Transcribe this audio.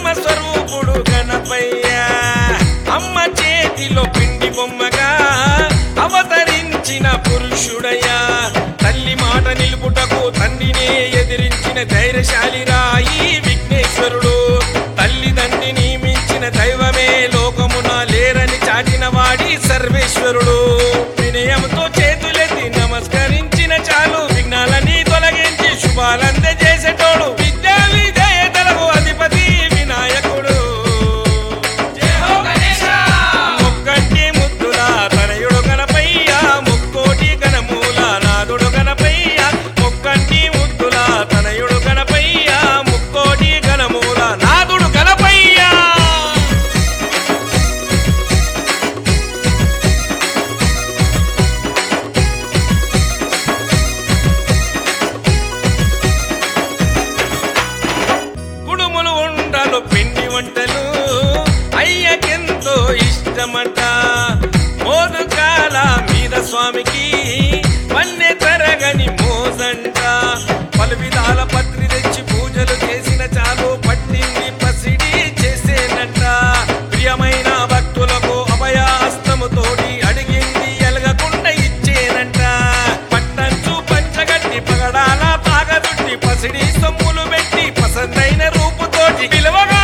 స్వరూపుడు గణపయ్య అమ్మ చేతిలో పిండి బొమ్మగా అవతరించిన పురుషుడయ్యా తల్లి మాట నిలుపుటకు తండ్రినే ఎదిరించిన ధైర్యశాలి రాయి విఘ్నేశ్వరుడు తల్లిదండ్రిని మించిన దైవమే లోకమున లేరని చాటిన వాడి సర్వేశ్వరుడు వినయంతో చేతులెత్తి నమస్కరించిన చాలు విఘ్నాలని తొలగించి శుభాలందజేసేటోడు విద్యా విజేతలకు అధిపతి వినాయకుడు మొక్కంటి ముద్దుల తనయుడు గణపయ్య ముక్కోటి గణమూల నాదుడు గణపయ్య మొక్కంటి ముద్దుల తనయుడు గణపయ్య ముక్కోటి గణమూల నాదుడు గణపయ్య కుడుములు ఉండలు పిండి వంటలు అయ్యకెంతో ఇష్టమట మోదుకాల మీద స్వామికి వన్నె తరగని మోజంట పలు విధాల పత్రి తెచ్చి పూజలు చేసిన చాలు పట్టింది పసిడి చేసేనట ప్రియమైన భక్తులకు అభయాస్తముతోటి అడిగింది ఎలగకుండా ఇచ్చేనంట పట్టంచు పంచగట్టి పగడాల తాగదుట్టి పసిడి సొమ్ములు పెట్టి పసందైన రూపుతోటి పిలవగా